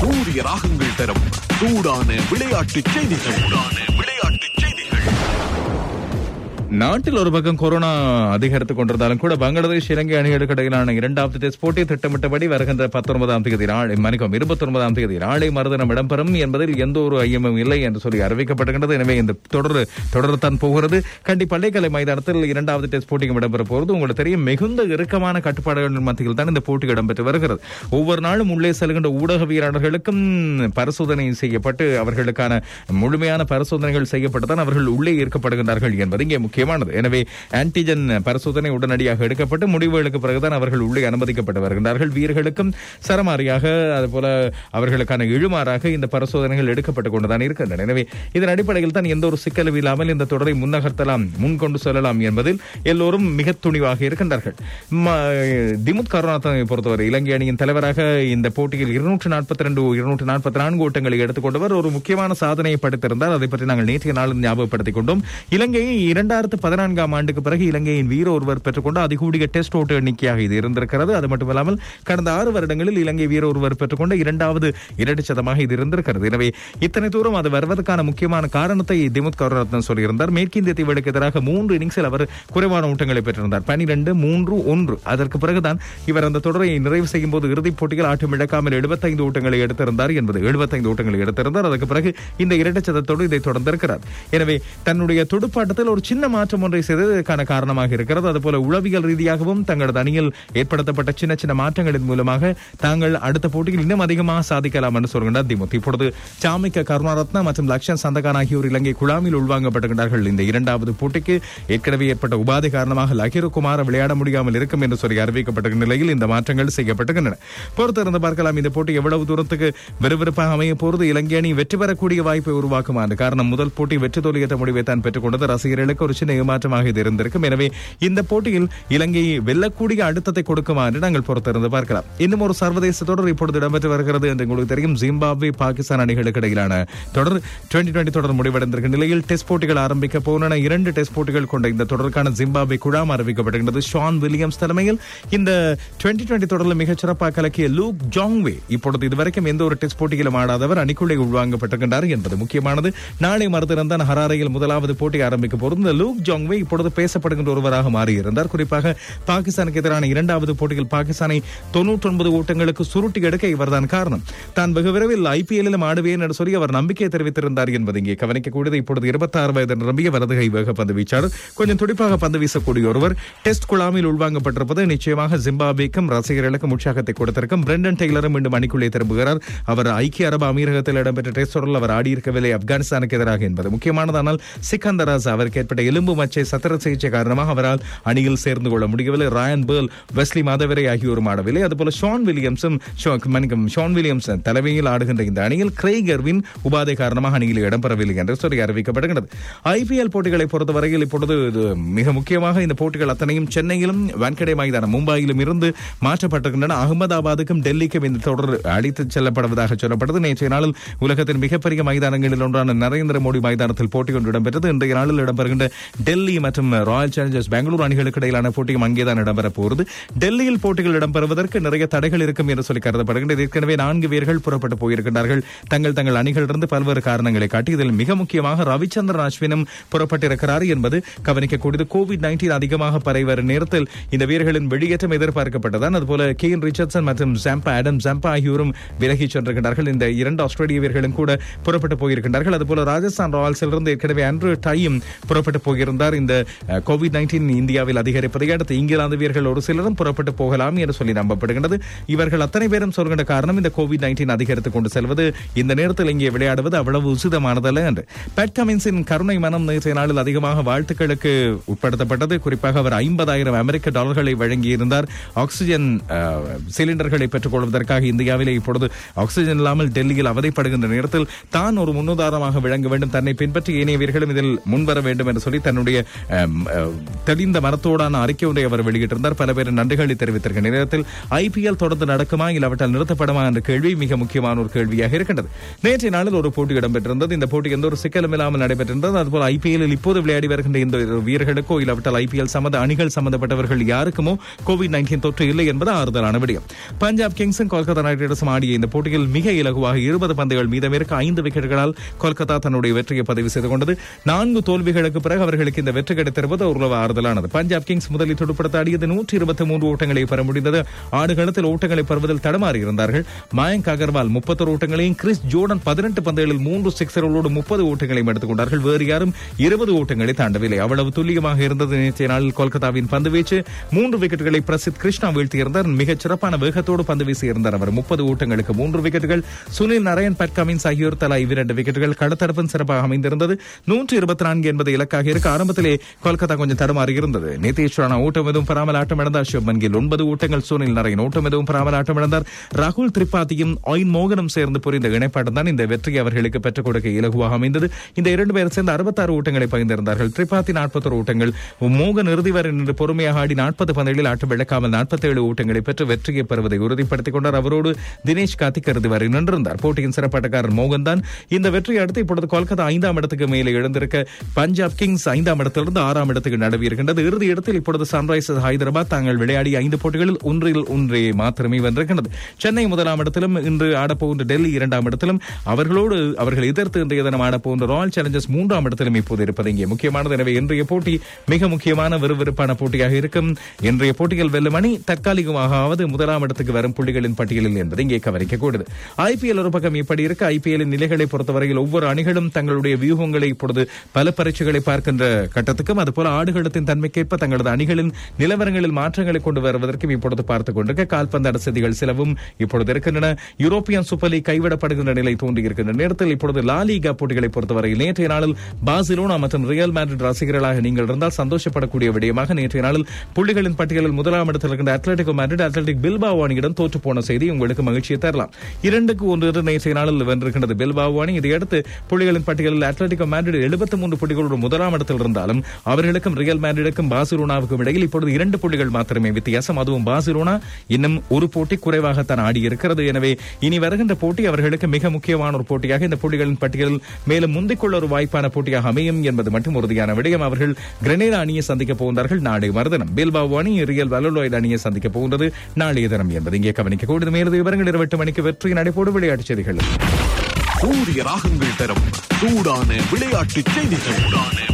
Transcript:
சூரிய ராகங்கள் தரும் சூடான விளையாட்டு செய்திகள் சூடான விளையாட்டு செய்திகள் நாட்டில் ஒரு பக்கம் கொரோனா அதிகரித்துக் கொண்டிருந்தாலும் கூட பங்களாதேஷ் இலங்கை அணிகளுக்கு இடையிலான இரண்டாவது டெஸ்ட் போட்டி திட்டமிட்டபடி வருகின்ற பத்தொன்பதாம் தேதி நாளை மணிக்கம் இருபத்தி ஒன்பதாம் தேதி நாளை மறுதினம் இடம்பெறும் என்பதில் எந்த ஒரு ஐயமும் இல்லை என்று சொல்லி அறிவிக்கப்படுகின்றது எனவே இந்த தொடர் தொடரத்தான் போகிறது கண்டி பள்ளிக்கலை மைதானத்தில் இரண்டாவது டெஸ்ட் போட்டியும் இடம்பெற போகிறது உங்களுக்கு தெரியும் மிகுந்த இறுக்கமான கட்டுப்பாடுகள் மத்தியில் தான் இந்த போட்டி இடம்பெற்று வருகிறது ஒவ்வொரு நாளும் உள்ளே செல்கின்ற ஊடகவியலாளர்களுக்கும் பரிசோதனை செய்யப்பட்டு அவர்களுக்கான முழுமையான பரிசோதனைகள் செய்யப்பட்டு தான் அவர்கள் உள்ளே ஈர்க்கப்படுகின்றார்கள் என்பது இங்கே முக்கியமானது எனவே ஆன்டிஜன் பரிசோதனை உடனடியாக எடுக்கப்பட்டு முடிவுகளுக்கு பிறகுதான் அவர்கள் உள்ளே அனுமதிக்கப்பட்டு வருகின்றார்கள் வீரர்களுக்கும் சரமாரியாக அதுபோல அவர்களுக்கான இழுமாறாக இந்த பரிசோதனைகள் எடுக்கப்பட்டுக் கொண்டுதான் இருக்கின்றன எனவே இதன் அடிப்படையில் தான் எந்த ஒரு சிக்கலும் இல்லாமல் இந்த தொடரை முன்னகர்த்தலாம் முன் கொண்டு செல்லலாம் என்பதில் எல்லோரும் மிக துணிவாக இருக்கின்றார்கள் ம- திமுத் கருணாநாதனை பொறுத்தவரை இலங்கை அணியின் தலைவராக இந்த போட்டியில் இருநூற்று நாற்பத்தி ரெண்டு இருநூற்று நாற்பத்தி நான்கு ஓட்டங்களை எடுத்துக்கொண்டவர் ஒரு முக்கியமான சாதனையை படைத்திருந்தார் அதை பற்றி நாங்கள் நேற்றைய நாளில் ஞாபகப்படுத்திக் கொண்டோம் இலங்கையை இரண்டாயிரத்து பதினான்காம் ஆண்டுக்கு பிறகு இலங்கையின் வீர ஒருவர் பெற்றுக்கொண்ட அதிகூடிய டெஸ்ட் ஓட்டு எண்ணிக்கையாக இது இருந்திருக்கிறது அது மட்டுமல்லாமல் கடந்த ஆறு வருடங்களில் இலங்கை வீர ஒருவர் பெற்றுக்கொண்ட இரண்டாவது இரண்டு சதமாக இது இருந்திருக்கிறது எனவே இத்தனை தூரம் அது வருவதற்கான முக்கியமான காரணத்தை திமுத் கருரத்னம் சொல்லியிருந்தார் மேற்கிந்திய தீவுகளுக்கு எதிராக மூன்று இன்னிங்ஸில் அவர் குறைவான ஓட்டங்களை பெற்றிருந்தார் பனிரெண்டு மூன்று ஒன்று அதற்கு பிறகுதான் இவர் அந்த தொடரை நிறைவு செய்யும் போது இறுதிப் போட்டியில் ஆட்டம் இழக்காமல் எழுபத்தைந்து ஓட்டங்களை எடுத்திருந்தார் என்பது எழுபத்தைந்து ஓட்டங்களை எடுத்திருந்தார் அதற்கு பிறகு இந்த இரண்டு சதத்தோடு இதை தொடர்ந்திருக்கிறார் எனவே தன்னுடைய துடுப்பாட்டத்தில் ஒரு சின்ன மாற்றம் ஒன்றை செய்ததற்கான காரணமாக இருக்கிறது அதுபோல உளவியல் ரீதியாகவும் தங்களது அணியில் ஏற்படுத்தப்பட்ட சின்ன சின்ன மாற்றங்களின் மூலமாக தாங்கள் அடுத்த போட்டியில் இன்னும் அதிகமாக சாதிக்கலாம் என்று சொல்கின்றார் திமுத் இப்பொழுது சாமிக்க கருணாரத்னா மற்றும் லக்ஷன் சந்தகான் ஆகியோர் இலங்கை குழாமில் உள்வாங்கப்படுகின்றார்கள் இந்த இரண்டாவது போட்டிக்கு ஏற்கனவே ஏற்பட்ட உபாதை காரணமாக லகிரு குமார விளையாட முடியாமல் இருக்கும் என்று சொல்லி அறிவிக்கப்பட்ட நிலையில் இந்த மாற்றங்கள் செய்யப்பட்டுகின்றன பொறுத்திருந்து பார்க்கலாம் இந்த போட்டி எவ்வளவு தூரத்துக்கு விறுவிறுப்பாக அமைய போறது இலங்கை அணி வெற்றி பெறக்கூடிய வாய்ப்பை உருவாக்குமாறு காரணம் முதல் போட்டி வெற்றி தோல்வியற்ற முடிவை தான் பெற்றுக் கொண்டது ரசிகர்களுக்கு ஒரு சின்ன ஏமாற்றமாக இது இருந்திருக்கும் எனவே இந்த போட்டியில் இலங்கை வெல்லக்கூடிய அழுத்தத்தை கொடுக்குமா என்று நாங்கள் பொறுத்திருந்து பார்க்கலாம் இன்னும் ஒரு சர்வதேச தொடர் இப்பொழுது இடம்பெற்று வருகிறது என்று உங்களுக்கு தெரியும் ஜிம்பாப்வே பாகிஸ்தான் அணிகளுக்கு இடையிலான தொடர் டுவெண்டி டுவெண்டி தொடர் முடிவடைந்திருக்கும் நிலையில் டெஸ்ட் போட்டிகள் ஆரம்பிக்க போன இரண்டு டெஸ்ட் போட்டிகள் கொண்ட இந்த தொடருக்கான ஜிம்பாப்வே குழாம் அறிவிக்கப்படுகின்றது ஷான் வில்லியம்ஸ் தலைமையில் இந்த டுவெண்டி டுவெண்டி தொடரில் மிகச் சிறப்பாக கலக்கிய லூக் ஜாங்வே இப்பொழுது இதுவரைக்கும் எந்த ஒரு டெஸ்ட் போட்டியிலும் ஆடாதவர் அணிக்குள்ளே உள்வாங்கப்பட்டிருக்கின்றார் என்பது முக்கியமானது நாளை மறுதினம் தான் ஹராரையில் முதலாவது போட்டி ஆரம்பிக்க போகிறது இந்த லூக் ஜாங்வே இப்பொழுது பேசப்படுகின்ற ஒருவராக மாறியிருந்தார் குறிப்பாக பாகிஸ்தானுக்கு எதிரான இரண்டாவது போட்டியில் பாகிஸ்தானை தொன்னூற்றி ஒன்பது ஓட்டங்களுக்கு சுருட்டி எடுக்க இவர்தான் காரணம் தான் வெகு விரைவில் ஐபிஎல்லிலும் ஆடுவேன் என்று சொல்லி அவர் நம்பிக்கை தெரிவித்திருந்தார் என்பது இங்கே கவனிக்கக்கூடியது இப்பொழுது இருபத்தி ஆறு வயது நிரம்பிய வலதுகை வேக பந்து வீச்சாளர் கொஞ்சம் துடிப்பாக பந்து வீசக்கூடிய ஒருவர் டெஸ்ட் குழாமில் உள்வாங்கப்பட்டிருப்பது நிச்சயமாக ஜிம்பாப்வேக்கும் ரசிகர்களுக்கும் உற்சாகத்தை கொடுத்திருக்கும் பிரெண்டன் டெய்லரும் மீண்டும் அணிக்குள்ளே திரும்புகிறார் அவர் ஐக்கிய அரபு அமீரகத்தில் இடம்பெற்ற டெஸ்ட் தொடரில் அவர் ஆடியிருக்கவில்லை ஆப்கானிஸ்தானுக்கு எதிராக என்பது முக்கியமானது ஆனால் சிக்கந்தராஸ் அவருக்கு ஏற்பட்ட எலும்பு மச்சை சத்திர சிகிச்சை காரணமாக அவரால் அணியில் சேர்ந்து கொள்ள முடியவில்லை ராயன் பேர்ல் வெஸ்லி மாதவரை ஆகியோரும் ஆடவில்லை அதுபோல ஷான் வில்லியம்ஸும் ஷோ- மன்னிக்கவும், ஷான் வில்லியம்ஸ் தலைமையில் ஆடுகின்ற இந்த அணியில் கிரெய்க் எர்வின் உபாதை காரணமாக அணியில் இடம்பெறவில்லை என்று சொல்லி அறிவிக்கப்படுகிறது ஐபிஎல் போட்டிகளை பொறுத்தவரையில் இப்பொழுது இது மிக முக்கியமாக இந்த போட்டிகள் அத்தனையும் சென்னையிலும் வான்கடே மைதானம் மும்பையிலும் இருந்து மாற்றப்பட்டிருக்கின்றன அகமதாபாத்துக்கும் டெல்லிக்கும் இந்த தொடர் அழைத்துச் செல்லப்படுவதாக சொல்லப்பட்டது நேற்றைய நாளில் உலகத்தின் மிகப்பெரிய மைதானங்களில் ஒன்றான நரேந்திர மோடி மைதானத்தில் போட்டி ஒன்று இடம்பெற்றது இன்றைய நாளில் இடம்பெறுகின்ற டெல்லி மற்றும் ராயல் சேலஞ்சர்ஸ் பெங்களூர் அணிகளுக்கு இடையிலான போட்டியும் அங்கேதான் இடம்பெற போகிறது டெல்லியில் போட்டிகள் இடம்பெறுவதற்கு நிறைய தடைகள் இருக்கும் என்று சொல்லி கருதப்படுகின்றது ஏற்கனவே நான்கு வீரர்கள் புறப்பட்டு போயிருக்கிறார்கள் தங்கள் தங்கள் அணிகளிலிருந்து பல்வேறு காரணங்களை காட்டி இதில் மிக முக்கியமாக ரவிச்சந்திரன் அஸ்வினும் புறப்பட்டிருக்கிறார் என்பது கவனிக்கக்கூடியது கோவிட் நைன்டீன் அதிகமாக பரவி வரும் நேரத்தில் இந்த வீரர்களின் வெளியேற்றம் எதிர்பார்க்கப்பட்டதான் அதுபோல கே என் ரிச்சர்ட்சன் மற்றும் ஜாம்பா ஆடம் ஜாம்பா ஆகியோரும் விலகி சென்றிருக்கிறார்கள் இந்த இரண்டு ஆஸ்திரேலிய வீரர்களும் கூட புறப்பட்டு போயிருக்கின்றார்கள் அதுபோல ராஜஸ்தான் ராயல்ஸிலிருந்து ஏற்கனவே ஆண்ட்ரூ டையும் புறப்பட்டு போயிருந்தார் இந்த கோவிட் நைன்டீன் இந்தியாவில் அதிகரிப்பதை அடுத்து இங்கிலாந்து வீரர்கள் ஒரு சிலரும் புறப்பட்டு போகலாம் என்று சொல்லி நம்பப்படுகின்றது இவர்கள் அத்தனை பேரும் சொல்கின்ற காரணம் இந்த கோவிட் நைன்டீன் அதிகரித்துக் கொண்டு செல்வது இந்த நேரத்தில் இங்கே விளையாடுவது அவ்வளவு உசிதமானதல்ல என்று பேட் கமின்ஸின் கருணை மனம் நேற்றைய நாளில் அதிகமாக வாழ்த்துக்களுக்கு உட்படுத்தப்பட்டது குறிப்பாக அவர் ஐம்பதாயிரம் அமெரிக்க டாலர்களை வழங்கியிருந்தார் ஆக்சிஜன் அஹ், சிலிண்டர்களை பெற்றுக் கொள்வதற்காக இந்தியாவிலே இப்பொழுது ஆக்சிஜன் இல்லாமல் டெல்லியில் அவதைப்படுகின்ற நேரத்தில் தான் ஒரு முன்னுதாரணமாக விளங்க வேண்டும் தன்னை பின்பற்றி ஏனைய வீரர்களும் இதில் முன்வர வேண்டும் என்று சொல்லி தன் தன்னுடைய அம், அஹ், தெளிந்த மனத்தோடான அறிக்கை ஒன்றை அவர் வெளியிட்டிருந்தார் பல பேர் நன்றிகளை தெரிவித்திருக்கிற நேரத்தில் ஐபிஎல் தொடர்ந்து நடக்குமா இல்லாவிட்டால் நிறுத்தப்படுமா என்ற கேள்வி மிக முக்கியமான ஒரு கேள்வியாக இருக்கின்றது நேற்றைய நாளில் ஒரு போட்டி இடம்பெற்றிருந்தது இந்த போட்டி எந்த ஒரு சிக்கலும் இல்லாமல் நடைபெற்றிருந்தது அதுபோல் ஐபிஎல்லில் இப்போது விளையாடி வருகின்ற இந்த வீரர்களுக்கோ இல்லாவிட்டால் ஐபிஎல் சம்பந்த அணிகள் சம்பந்தப்பட்டவர்கள் யாருக்குமோ கோவிட் நைன்டீன் தொற்று இல்லை என்பது ஆறுதலான விடயம் பஞ்சாப் கிங்ஸும் கொல்கத்தா நைட் ரைடர்ஸும் ஆடிய இந்த போட்டியில் மிக இலகுவாக இருபது பந்துகள் மீதம் இருக்க ஐந்து விக்கெட்டுகளால் கொல்கத்தா தன்னுடைய வெற்றியை பதிவு செய்து கொண்டது நான்கு தோல்விகளுக்கு பிறகு அவர்களுக்கு இந்த வெற்றி கிடைத்திருப்பது ஓரளவு ஆறுதலானது பஞ்சாப் கிங்ஸ் முதலில் துடுப்படுத்த ஆடியது நூற்றி இருபத்தி மூன்று ஓட்டங்களை பெற முடிந்தது ஆடுகளத்தில் ஓட்டங்களை பெறுவதில் தடமாறி இருந்தார்கள் மயங்க் அகர்வால் முப்பத்தொரு ஓட்டங்களையும் கிறிஸ் ஜோர்டன் பதினெட்டு பந்துகளில் மூன்று சிக்ஸர்களோடு முப்பது ஓட்டங்களையும் எடுத்துக் கொண்டார்கள் வேறு யாரும் இருபது ஓட்டங்களை தாண்டவில்லை அவ்வளவு துல்லியமாக இருந்தது நேற்றைய நாளில் கொல்கத்தாவின் பந்து வீச்சு மூன்று விக்கெட்டுகளை பிரசித் கிருஷ்ணா வீழ்த்தியிருந்தார் மிகச் சிறப்பான வேகத்தோடு பந்து வீசியிருந்தார் அவர் முப்பது ஓட்டங்களுக்கு மூன்று விக்கெட்டுகள் சுனில் நரயன் பட் கமின்ஸ் ஆகியோர் தலா இவ்விரண்டு விக்கெட்டுகள் கடத்தரப்பும் சிறப்பாக அமைந்திருந்தது நூற்றி இருபத்தி நான்கு என்பது இலக்காக இருக்க ஆரம்பத்திலே கொல்கத்தா கொஞ்சம் தடுமாறி இருந்தது நிதிஷ் ராணா ஓட்டம் எதுவும் பெறாமல் ஆட்டமிழந்தார் சுப்மன் கில் ஒன்பது ஓட்டங்கள் சுனில் நரயன் ஓட்டம் எதுவும் பெறாமல் ஆட்டமிழந்தார் ராகுல் திரிபாதியும் ஒயின் மோகனும் சேர்ந்து புரிந்த இணைப்பாட்டம் தான் இந்த வெற்றியை அவர்களுக்கு பெற்றுக் கொடுக்க இலகுவாக அமைந்தது இந்த இரண்டு பேர் சேர்ந்து அறுபத்தாறு ஓட்டங்களை பகிர்ந்திருந்தார்கள் திரிபாதி நாற்பத்தொரு ஓட்டங்கள் மோகன் இறுதி வரை நின்று பொறுமையாக ஆடி நாற்பது பந்துகளில் ஆட்டம் இழக்காமல் நாற்பத்தேழு ஓட்டங்களை பெற்று வெற்றியை பெறுவதை உறுதிப்படுத்திக் கொண்டார் அவரோடு தினேஷ் கார்த்திக் இறுதி வரை நின்றிருந்தார் போட்டியின் சிறப்பாட்டக்காரர் மோகன் தான் இந்த வெற்றியை அடுத்து இப்பொழுது கொல்கத்தா ஐந்தாம் இடத்துக்கு மேலே எழுந்திருக்க பஞ்சாப் கிங்ஸ் ஐந்தாம் இடத்திலிருந்து ஆறாம் இடத்துக்கு நடுவி இருக்கின்றது இறுதி இடத்தில் இப்பொழுது சன்ரைசர்ஸ் ஹைதராபாத் தாங்கள் விளையாடிய ஐந்து போட்டிகளில் ஒன்றில் ஒன்றே மாத்திரமே வென்றிருக்கின்றது சென்னை முதலாம் இடத்திலும் இன்று ஆடப்போகின்ற டெல்லி இரண்டாம் இடத்திலும் அவர்களோடு அவர்கள் எதிர்த்து இன்றைய தினம் ஆடப்போகின்ற ராயல் சேலஞ்சர்ஸ் மூன்றாம் இடத்திலும் இப்போது இருப்பது இங்கே முக்கியமானது எனவே இன்றைய போட்டி மிக முக்கியமான விறுவிறுப்பான போட்டியாக இருக்கும் இன்றைய போட்டிகள் வெல்லும் அணி தற்காலிகமாகவது முதலாம் இடத்துக்கு வரும் புள்ளிகளின் பட்டியலில் என்பது இங்கே கவனிக்கக்கூடாது ஐபிஎல் ஒரு பக்கம் இப்படி இருக்க ஐபிஎல்லின் நிலைகளை பொறுத்தவரையில் ஒவ்வொரு அணிகளும் தங்களுடைய வியூகங்களை இப்பொழுது பல பரீட்சைகளை பார்க்கின்ற கட்டத்துக்கும் அதுபோல ஆடுகளத்தின் தன்மைக்கேற்ப தங்களது அணிகளின் நிலவரங்களில் மாற்றங்களை கொண்டு வருவதற்கும் இப்பொழுது பார்த்துக் கொண்டிருக்க கால்பந்தாட்ட செய்திகள் சிலவும் இப்பொழுது இருக்கின்றன யூரோப்பியன் சூப்பர் லீக் கைவிடப்படுகின்ற நிலை தோன்றியிருக்கின்ற நேரத்தில் இப்பொழுது லாலிகா போட்டிகளை பொறுத்தவரையில் நேற்றைய நாளில் பார்சிலோனா மற்றும் ரியல் மேட்ரிட் ரசிகர்களாக நீங்கள் இருந்தால் சந்தோஷப்படக்கூடிய விடயமாக நேற்றைய நாளில் புள்ளிகளின் பட்டியலில் முதலாம் இடத்தில் இருக்கின்ற அத்லட்டிகோ மேட்ரிட் அத்லட்டிக் பில்பாவோ அணியிடம் தோற்று போன செய்தி உங்களுக்கு மகிழ்ச்சியை தரலாம் இரண்டுக்கு ஒன்று நேற்றைய நாளில் வென்றிருக்கின்றது பில்பாவோ அணி இதையடுத்து புள்ளிகளின் பட்டியலில் அத்லட்டிகோ மேட்ரிட் எழுபத்தி மூன்று புள்ளிகளோடு முதலாம் இடத்தில் இருந்தாலும் அவர்களுக்கும் ரியல் மேட்ரிடுக்கும் பார்சிலோனாவுக்கும் இடையில் இப்பொழுது இரண்டு புள்ளிகள் மாத்திரமே வித்தியாசம் அதுவும் பார்சிலோனா இன்னும் ஒரு போட்டி குறைவாகத்தான் ஆடி இருக்கிறது எனவே இனி வருகின்ற போட்டி அவர்களுக்கு மிக முக்கியமான ஒரு போட்டியாக இந்த புள்ளிகளின் பட்டியலில் மேலும் முந்திக்கொள்ள ஒரு வாய்ப்பான போட்டியாக அமையும் என்பது மட்டும் உறுதியான விடயம் அவர்கள் கிரனேடா அணியை சந்திக்க போகின்றார்கள் நாளை மறுதினம் பில்பாவோ அணி ரியல் வலலோய்டு அணியை சந்திக்க போகின்றது நாளைய தினம் என்பது இங்கே கவனிக்க கூடுது மேலும் விவரங்கள் இருபத்தி மணிக்கு வெற்றி நடைபோடு விளையாட்டுச் செய்திகள் சூரிய ராகங்கள் தரும் சூடான விளையாட்டு செய்திகள் சூடான